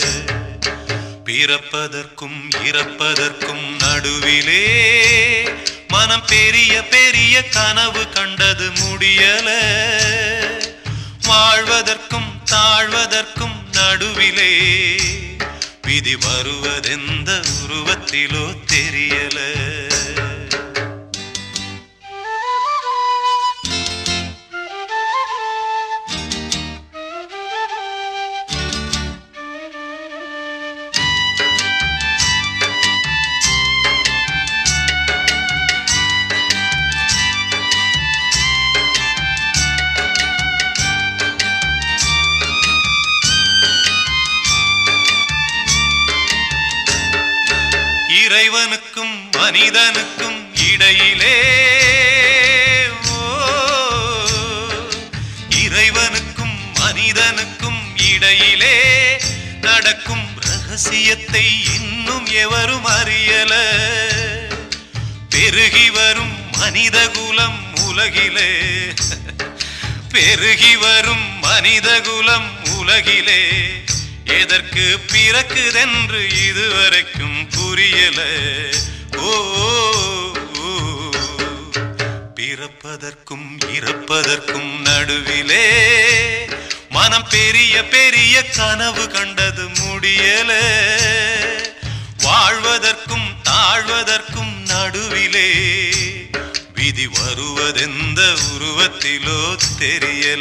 பிறப்பதற்கும் இறப்பதற்கும் நடுவிலே மனம் பெரிய பெரிய கனவு கண்டது முடியல வாழ்வதற்கும் தாழ்வதற்கும் நடுவிலே விதி வருவதெந்த உருவத்திலோ தெரியல இறைவனுக்கும் மனிதனுக்கும் இடையிலே ஓ, இறைவனுக்கும் மனிதனுக்கும் இடையிலே நடக்கும் ரகசியத்தை இன்னும் எவரும் அறியல பெருகி வரும் மனிதகுலம் உலகிலே பெருகி வரும் மனிதகுலம் உலகிலே எதற்கு பிறக்குதென்று இதுவரைக்கும் புரியல ஓ ஓ, பிறப்பதற்கும் இறப்பதற்கும் நடுவிலே மனம் பெரிய பெரிய கனவு கண்டது முடியல வாழ்வதற்கும் தாழ்வதற்கும் நடுவிலே விதி வருவதெந்த உருவத்திலோ தெரியல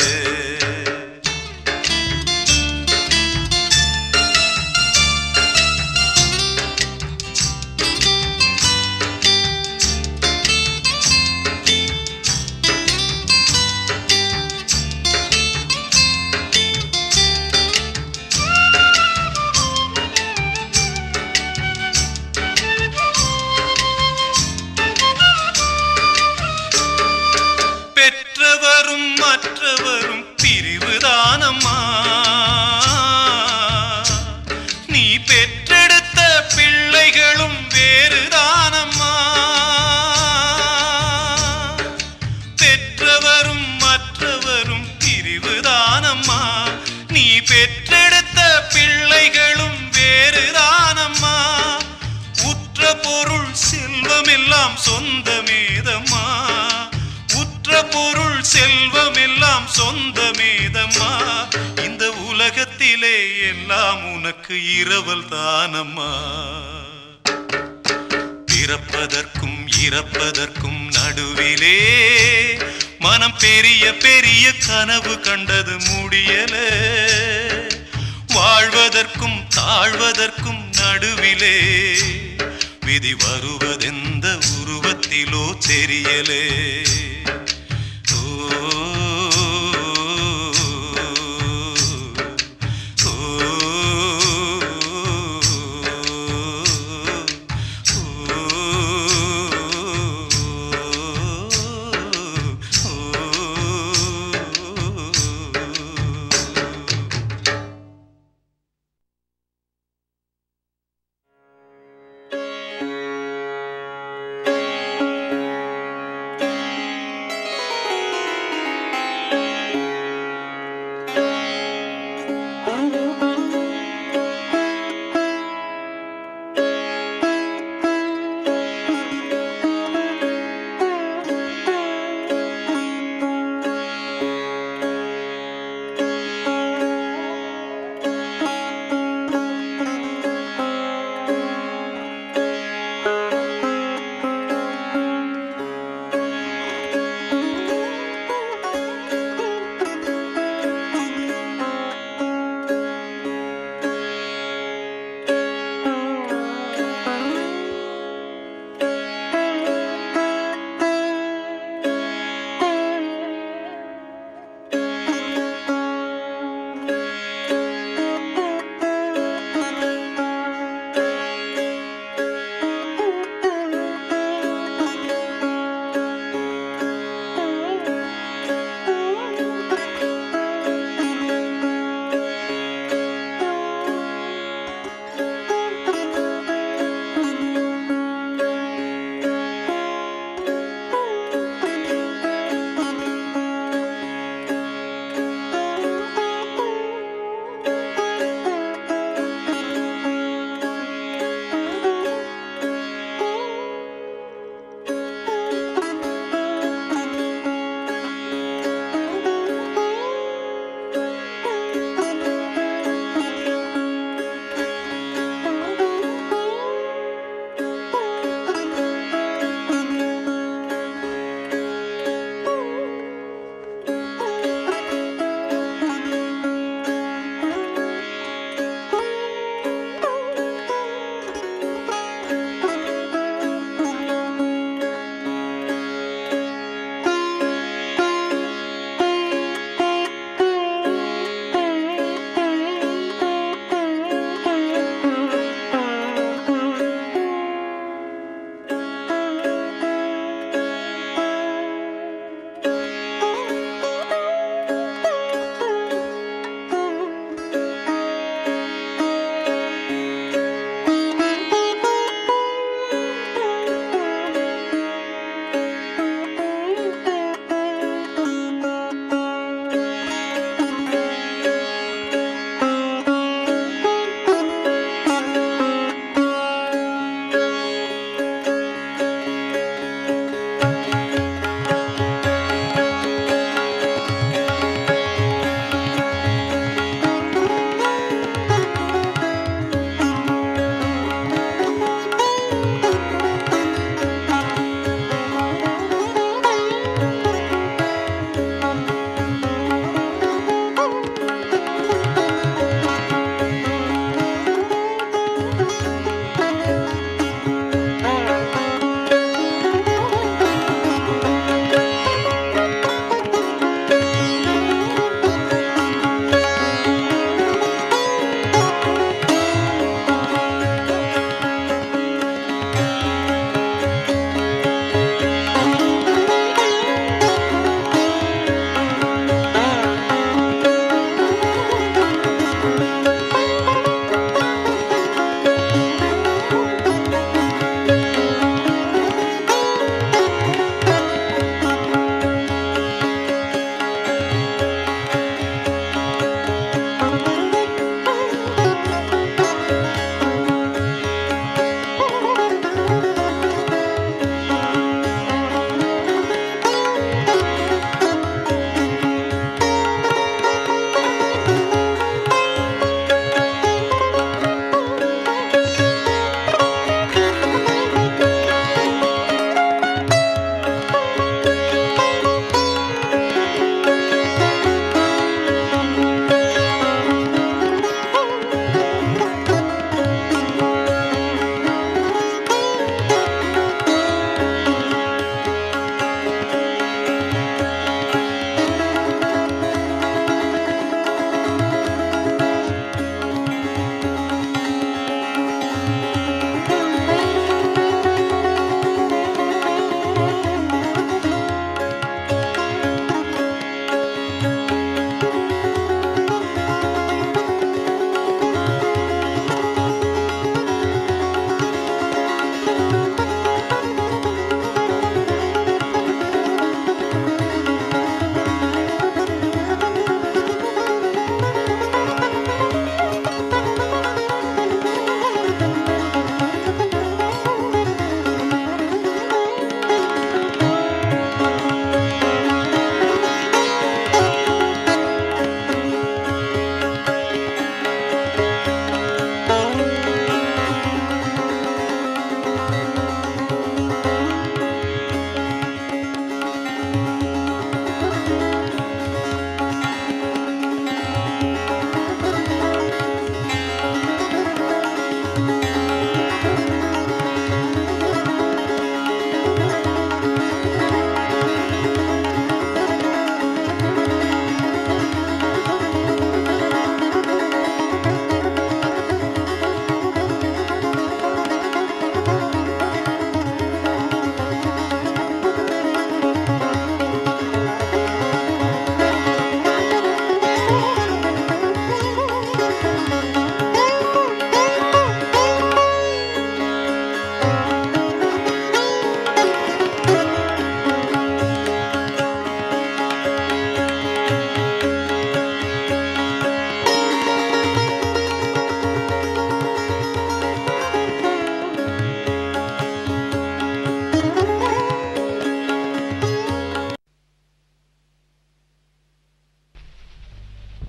பெற்றவரும் மற்றவரும் பிரிவுதானம்மா நீ பெற்றெடுத்த பிள்ளைகளும் வேறுதானம்மா பெற்றவரும் மற்றவரும் பிரிவுதானம்மா நீ பெற்றெடுத்த பிள்ளைகளும் வேறுதானம்மா உற்ற பொருள் செல்வமெல்லாம் சொந்தமேதம்மா உற்ற பொருள் செல்வமெல்லாம் சொந்தமேதம்மா இந்த உலகத்திலே எல்லாம் உனக்கு இரவல் தானம்மா பிறப்பதற்கும் இறப்பதற்கும் நடுவிலே மனம் பெரிய பெரிய கனவு கண்டது முடியல வாழ்வதற்கும் தாழ்வதற்கும் நடுவிலே விதி வருவதெந்த உருவத்திலோ தெரியலே ஓ, ஓ, ஆ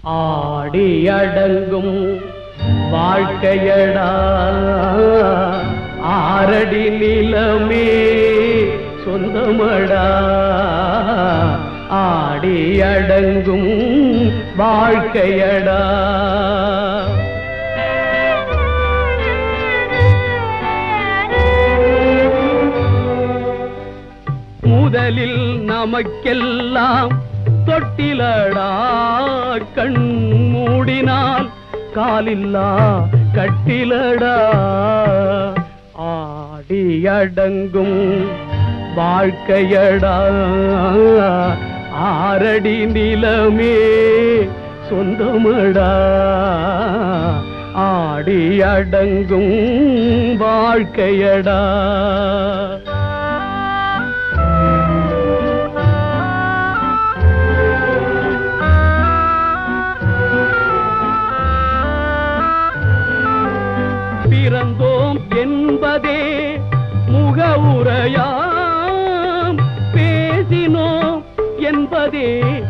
ஆடி அடங்கும் வாழ்க்கையடா ஆரடி நிலமே சொந்தமடா ஆடி அடங்கும் வாழ்க்கையடா முதலில் நமக்கெல்லாம் தொட்டிலடா கண் மூடினால் காலில்லா கட்டிலடா ஆடி அடங்கும் வாழ்க்கையடா ஆரடி நிலமே சொந்தமடா ஆடி அடங்கும் வாழ்க்கையடா பிறந்தோம் என்பதே முகவுரையாம் பேசினோம் என்பதே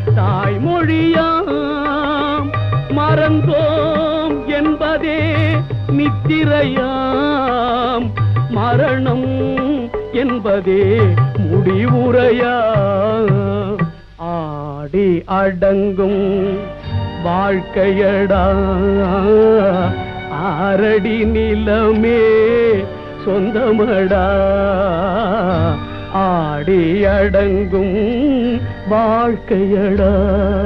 தாய்மொழியாம் மறந்தோம் என்பதே நித்திரையாம் மரணம் என்பதே முடிவுரையாம் ஆடி அடங்கும் வாழ்க்கையடா ஆரடி நிலமே சொந்தமடா ஆடி அடங்கும் வாழ்க்கையடா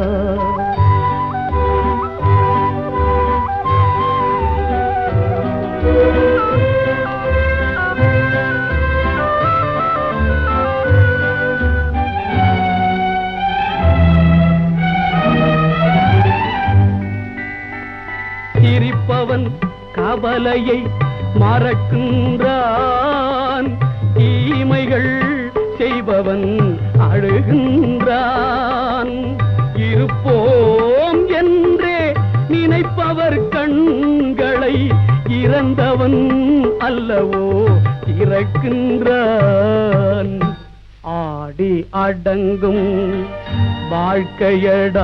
சிரிப்பவன் கவலையை மறக்கின்றான் தீமைகள் செய்பவன் அழுகின்றான் இருப்போம் என்றே நினைப்பவர் கண்களை இறந்தவன் அல்லவோ இறக்கின்றான் ஆடி அடங்கும் வாழ்க்கையடா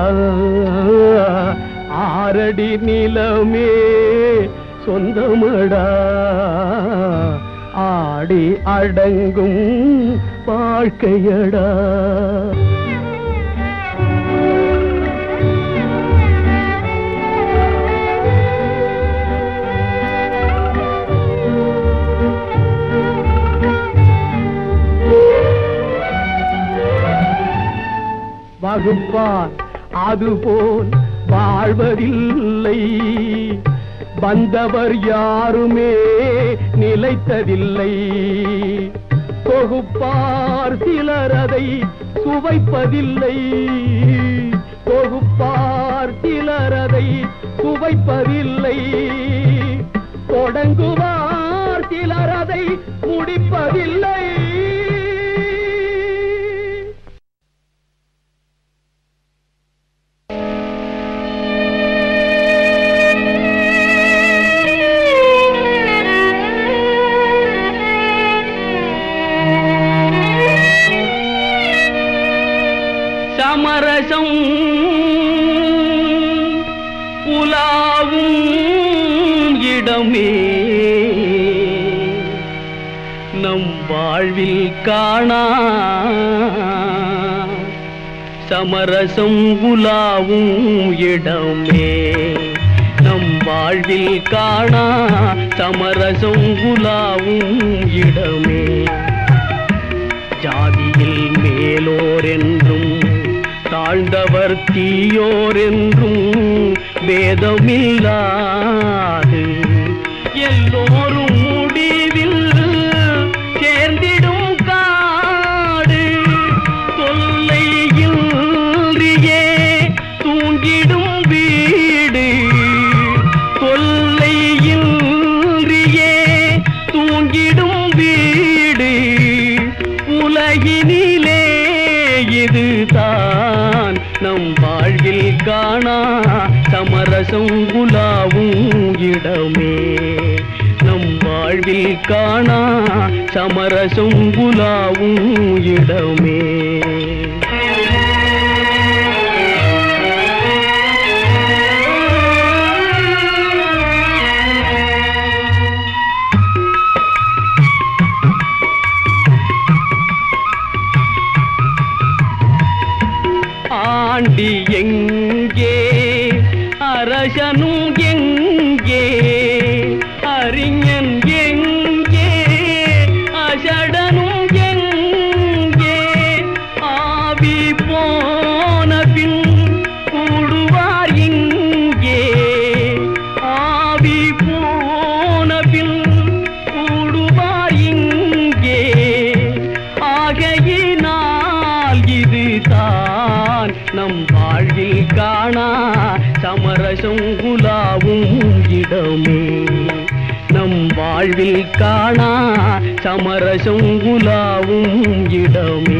ஆரடி நிலமே சொந்தமடா ஆடி அடங்கும் வாழ்க்கையடா வகுப்பார் அதுபோல் வாழ்வதில்லை வந்தவர் யாருமே நிலைத்ததில்லை தொகுப்பார் சிலர் அதை சுவைப்பதில்லை தொகுப்பார் சிலர் அதை சுவைப்பதில்லை தொடங்குவார் சிலர் அதை முடிப்பதில்லை சமரசம் உலாவும் இடமே நம் வாழ்வில் காணா சமரசம் உலாவும் இடமே நம் வாழ்வில் காணா சமரசம் உலாவும் இடமே ஜாதியில் மேலோர் என்றும் தாழ்ந்தவர் தீயோர் என்றும் வேதமில்லாது எல்லோரும் முடிவில் சேர்ந்திடும் காடு தொல்லையில்றியே தூங்கிடும் வீடு தொல்லையில்றியே தூங்கிடும் வீடு உலகினிலே இதுதான் நம் வாழ்வில் காணா சமரசம் குலாவும் இடமே நம் வாழ்வில் காணா சமரசம் குலாவும் இடமே தாண்டி எங்கே அரசனும் எங்கே அறிஞன் எங்கே அசடனும் எங்கே ஆவி போன பின் கூடுவார் இங்கே ஆவி போன பின் கூடுவார் இங்கே ஆகையினால் இதுதான் நம் வாழ்வில் காணா சமரசம் குலாவும் இடமே நம் வாழ்வில் காணா சமரசம் குலாவும் இடமே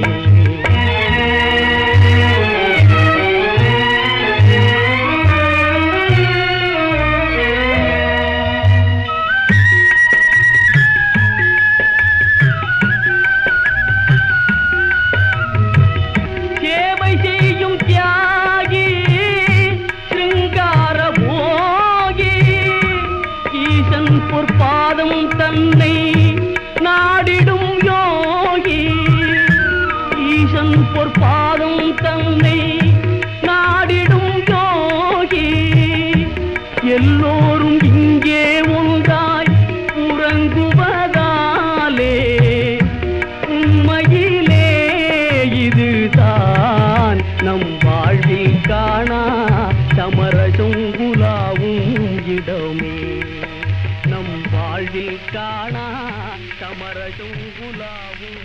சேவை செய்யும் தியாகி சிருங்கார போகி ஈசன் பொற்பாதம் தன்னை நாடிடும் யோகி ஈசன் பொற்பாதம் தன்னை நாடிடும் யோகி எல்லோரும் இங்கே ஒன்றாய் உறங்குவதாலே உண்மையிலே இதுதான் நம் வாழ்வில் காணா சமரசம் குலாவும் இடமே நம் வாழ்வில் காணா சமரசம் குலாவும்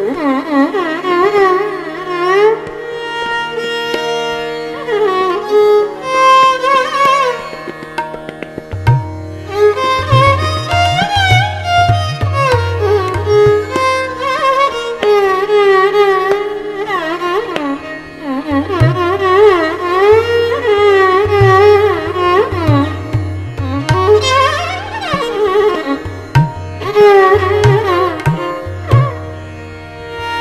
Thank you.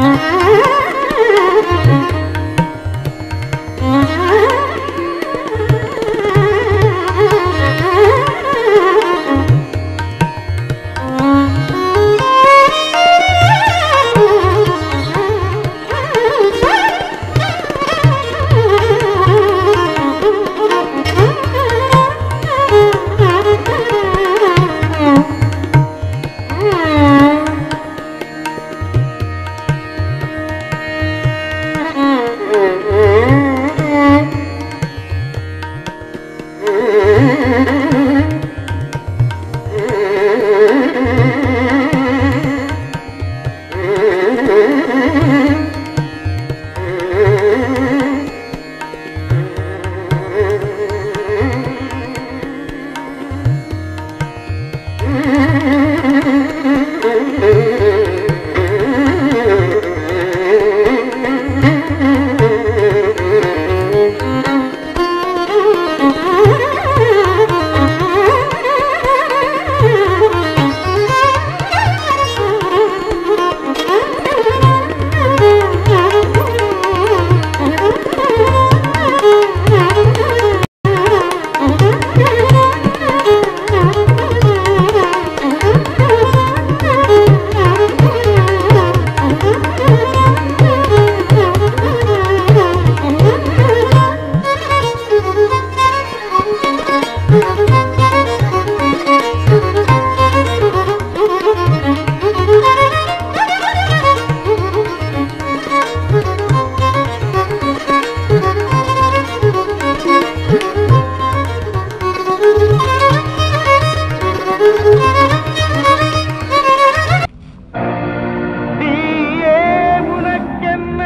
தீயே உனக்கென்ன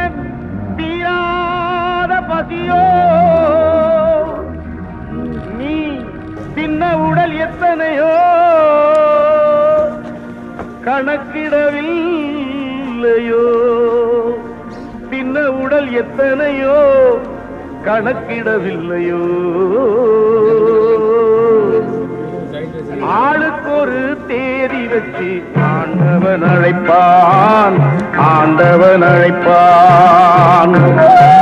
தீராத பசியோ நீ தின்ன உடல் எத்தனையோ கணக்கிடவில்லையோ தின்ன உடல் எத்தனையோ கணக்கிடவில்லையோ ஆளுக்கு ஒரு தேதி வச்சு ஆண்டவன் அழைப்பான் ஆண்டவன் அழைப்பான்